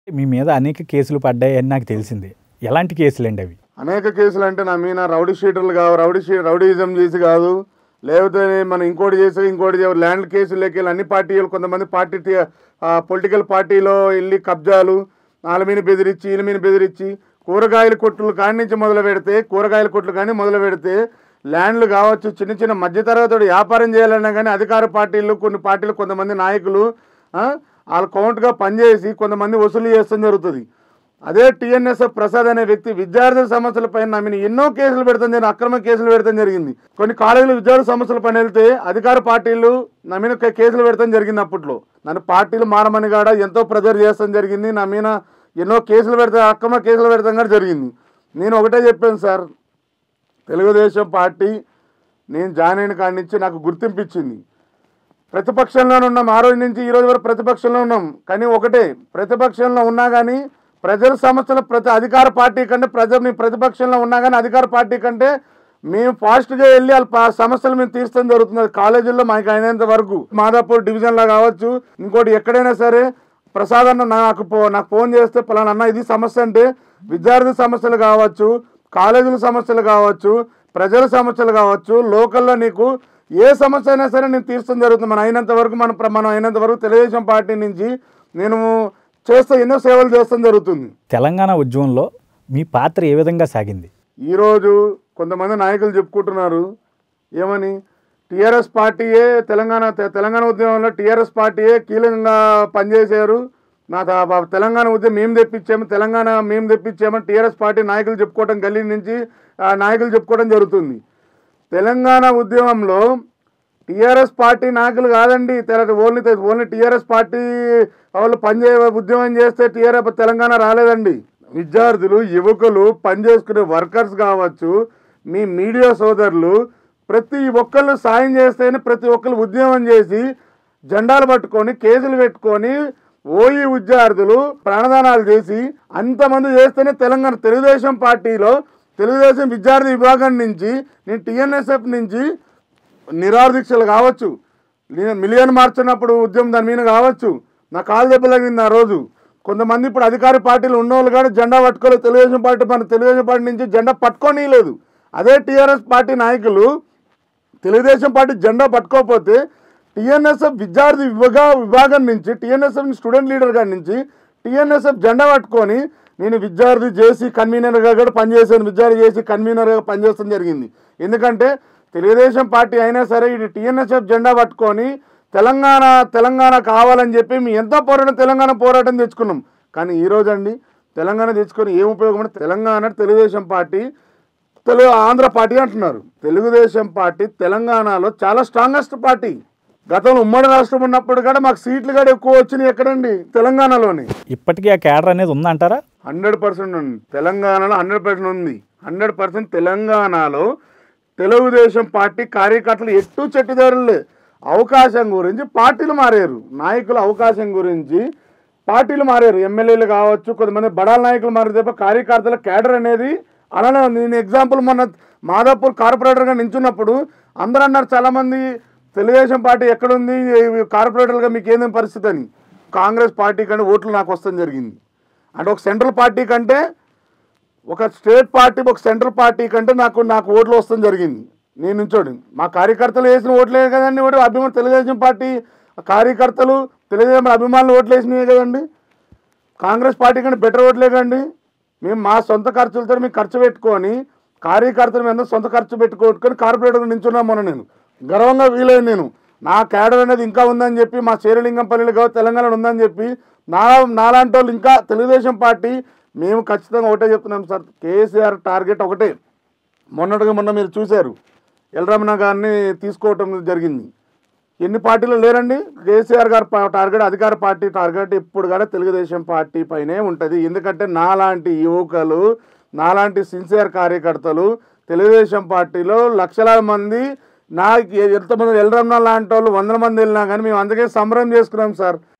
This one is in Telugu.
మీ మీద అనేక కేసులు పడ్డాయని నాకు తెలిసింది ఎలాంటి కేసులండి అవి అనేక కేసులు అంటే నా మీద రౌడీ షీటర్లు కావు రౌడీ షీ రౌడీజం చేసి కాదు లేకపోతే మనం ఇంకోటి చేసి ఇంకోటి చేసి ల్యాండ్ కేసులు లెక్కలు అన్ని పార్టీలు కొంతమంది పార్టీ పొలిటికల్ పార్టీలో వెళ్ళి కబ్జాలు వాళ్ళ మీద బెదిరించి వీళ్ళ మీద బెదిరించి కూరగాయల కొట్లు కాడి నుంచి మొదలు పెడితే కూరగాయల కొట్లు కానీ మొదలు పెడితే ల్యాండ్లు కావచ్చు చిన్న చిన్న మధ్యతరగతి వ్యాపారం చేయాలన్నా కానీ అధికార పార్టీలు కొన్ని పార్టీలు కొంతమంది నాయకులు ఆ, వాళ్ళ కౌంట్గా పనిచేసి కొంతమంది వసూలు చేస్తాం జరుగుతుంది అదే టీఎన్ఎస్ఎఫ్ ప్రసాద్ అనే వ్యక్తి విద్యార్థుల సమస్యల పైన నా మీద ఎన్నో కేసులు పెడతాం జరిగింది అక్రమ కేసులు పెడతాం జరిగింది కొన్ని కాలేజీలు విద్యార్థుల సమస్యల పైన వెళ్తే అధికార పార్టీలు నా మీద కే- కేసులు పెడతాం జరిగింది అప్పట్లో నన్ను పార్టీలు మారమని కాడ ఎంతో ప్రెజర్ చేస్తాం జరిగింది నా మీద ఎన్నో కేసులు పెడతా అక్రమ కేసులు పెడతాం కూడా జరిగింది నేను ఒకటే చెప్పాను సార్ తెలుగుదేశం పార్టీ నేను జాయిన్ అయిన కాడి నుంచి నాకు గుర్తింపు ఇచ్చింది ప్రతిపక్షంలోనే ఉన్నాం ఆ రోజు నుంచి ఈ రోజు వరకు ప్రతిపక్షంలో ఉన్నాం కానీ ఒకటే ప్రతిపక్షంలో ఉన్నా కానీ ప్రజల సమస్యలు ప్రతి అధికార పార్టీ కంటే ప్రజలు ప్రతిపక్షంలో ఉన్నా కానీ అధికార పార్టీ కంటే మేము ఫాస్ట్గా వెళ్ళి వాళ్ళ ప- సమస్యలు మేము తీర్చడం జరుగుతుంది అది కాలేజీల్లో మాకు అయినంత వరకు మాదాపూర్ డివిజన్లో కావచ్చు ఇంకోటి ఎక్కడైనా సరే ప్రసాద్ అన్న నాకు పో నాకు ఫోన్ చేస్తే పలానా అన్న ఇది సమస్య అంటే విద్యార్థి సమస్యలు కావచ్చు కాలేజీల సమస్యలు కావచ్చు ప్రజల సమస్యలు కావచ్చు లోకల్లో నీకు ఏ సమస్య అయినా సరే నేను తీర్చడం జరుగుతుంది మనం అయినంత వరకు మన ప్ర- మనం అయినంత వరకు తెలుగుదేశం పార్టీ నుంచి నేను చేస్తూ ఎన్నో సేవలు చేస్తాం జరుగుతుంది తెలంగాణ ఉద్యమంలో మీ పాత్ర ఏ విధంగా సాగింది ఈరోజు కొంతమంది నాయకులు చెప్పుకుంటున్నారు ఏమని టీఆర్ఎస్ పార్టీయే తెలంగాణ తె- తెలంగాణ ఉద్యమంలో టీఆర్ఎస్ పార్టీయే కీలకంగా పనిచేశారు నా త- బా- తెలంగాణ ఉద్యమం మేము తెప్పించాము తెలంగాణ మేము తెప్పించామని టీఆర్ఎస్ పార్టీ నాయకులు చెప్పుకోవడం గల్లీ నుంచి ఆ నాయకులు చెప్పుకోవడం జరుగుతుంది తెలంగాణ ఉద్యమంలో టీఆర్ఎస్ పార్టీ నాయకులు కాదండి తెల- ఓన్లీ తె- ఓన్లీ టీఆర్ఎస్ పార్టీ వాళ్ళు పనిచే ఉద్యమం చేస్తే టీఆర్ఎస్ తెలంగాణ రాలేదండి విద్యార్థులు యువకులు పనిచేసుకునే వర్కర్స్ కావచ్చు మీ మీడియా సోదరులు ప్రతి ఒక్కళ్ళు సాయం చేస్తేనే ప్రతి ఒక్కరు ఉద్యమం చేసి జెండాలు పట్టుకొని కేసులు పెట్టుకొని ఓయి విద్యార్థులు ప్రాణదానాలు చేసి అంతమంది చేస్తేనే తెలంగాణ తెలుగుదేశం పార్టీలో తెలుగుదేశం విద్యార్థి విభాగం నుంచి నేను టీఎన్ఎస్ఎఫ్ నుంచి నిరాదీక్షలు కావచ్చు నేను మిలియన్ మార్చినప్పుడు ఉద్యమం దాని మీద కావచ్చు నా కాలు దెబ్బ తగిలింది ఆ రోజు కొంతమంది ఇప్పుడు అధికార పార్టీలు ఉన్నోళ్ళు కానీ జెండా పట్టుకోలేదు తెలుగుదేశం పార్టీ మన తెలుగుదేశం పార్టీ నుంచి జెండా పట్టుకొని లేదు అదే టీఆర్ఎస్ పార్టీ నాయకులు తెలుగుదేశం పార్టీ జెండా పట్టుకోకపోతే టీఎన్ఎస్ఎఫ్ విద్యార్థి విభాగ విభాగం నుంచి టీఎన్ఎస్ఎఫ్ స్టూడెంట్ లీడర్ గారి నుంచి టీఎన్ఎస్ఎఫ్ జెండా పట్టుకొని నేను విద్యార్థి చేసి కన్వీనర్గా కూడా పనిచేసాను విద్యార్థి చేసి కన్వీనర్గా పనిచేయడం జరిగింది ఎందుకంటే తెలుగుదేశం పార్టీ అయినా సరే ఇది టీఎన్ఎస్ఎఫ్ జెండా పట్టుకొని తెలంగాణ తెలంగాణ కావాలని చెప్పి మేము ఎంతో పోరాటం తెలంగాణ పోరాటం తెచ్చుకున్నాం కానీ ఈ రోజు అండి తెలంగాణ తెచ్చుకొని ఏం ఉపయోగం అంటే తెలంగాణ తెలుగుదేశం పార్టీ తెలుగు ఆంధ్ర పార్టీ అంటున్నారు తెలుగుదేశం పార్టీ తెలంగాణలో చాలా స్ట్రాంగెస్ట్ పార్టీ గతంలో ఉమ్మడి రాష్ట్రం ఉన్నప్పుడు కూడా మాకు సీట్లు కూడా ఎక్కువ వచ్చినాయి ఎక్కడండి తెలంగాణలోని ఇప్పటికీ ఆ క్యాడర్ అనేది ఉందంటారా హండ్రెడ్ పర్సెంట్ ఉంది తెలంగాణలో హండ్రెడ్ పర్సెంట్ ఉంది హండ్రెడ్ పర్సెంట్ తెలంగాణలో తెలుగుదేశం పార్టీ కార్యకర్తలు ఎట్టు చెట్టుదారులే అవకాశం గురించి పార్టీలు మారారు నాయకుల అవకాశం గురించి పార్టీలు మారారు ఎమ్మెల్యేలు కావచ్చు కొంతమంది బడాల నాయకులు మారారు తప్ప కార్యకర్తల క్యాడర్ అనేది అలానే ఉంది నేను ఎగ్జాంపుల్ మొన్న మాదాపూర్ కార్పొరేటర్గా నించున్నప్పుడు అందరూ అన్నారు చాలామంది తెలుగుదేశం పార్టీ ఎక్కడుంది ఈ కార్పొరేటర్గా మీకు ఏంది పరిస్థితి అని కాంగ్రెస్ పార్టీ కంటే ఓట్లు నాకు వస్తాం జరిగింది అంటే ఒక సెంట్రల్ పార్టీ కంటే ఒక స్టేట్ పార్టీ ఒక సెంట్రల్ పార్టీ కంటే నాకు నాకు ఓట్లు వస్తాం జరిగింది నేను నుంచోడు మా కార్యకర్తలు వేసిన ఓట్లే కదండి ఓటు అభిమానులు తెలుగుదేశం పార్టీ కార్యకర్తలు తెలుగుదేశం అభిమానులు ఓట్లు వేసినవే కదండి కాంగ్రెస్ పార్టీ కంటే బెటర్ ఓట్లే కండి మేము మా సొంత ఖర్చులతో మేము ఖర్చు పెట్టుకొని కార్యకర్తలు మీద సొంత ఖర్చు పెట్టుకొని కార్పొరేటర్ నించున్నాం మొన్న నేను గర్వంగా వీలైంది నేను నా క్యాడర్ అనేది ఇంకా ఉందని చెప్పి మా చేరలింగంపల్లిలో కావచ్చు తెలంగాణలో ఉందని చెప్పి నా నాలాంటి వాళ్ళు ఇంకా తెలుగుదేశం పార్టీ మేము ఖచ్చితంగా ఒకటే చెప్తున్నాం సార్ కేసీఆర్ టార్గెట్ ఒకటే మొన్నటిగా మొన్న మీరు చూశారు ఎల్రమణ గారిని తీసుకోవటం జరిగింది ఎన్ని పార్టీలు లేరండి కేసీఆర్ గారు పా- టార్గెట్ అధికార పార్టీ టార్గెట్ ఇప్పుడు కూడా తెలుగుదేశం పార్టీ పైనే ఉంటుంది ఎందుకంటే నాలాంటి యువకులు నాలాంటి సిన్సియర్ కార్యకర్తలు తెలుగుదేశం పార్టీలో లక్షలాది మంది నా ఎంతమంది ఎల్రమణ లాంటి వాళ్ళు వందల మంది వెళ్ళినా కానీ మేము అందుకే సంబరం చేసుకున్నాం సార్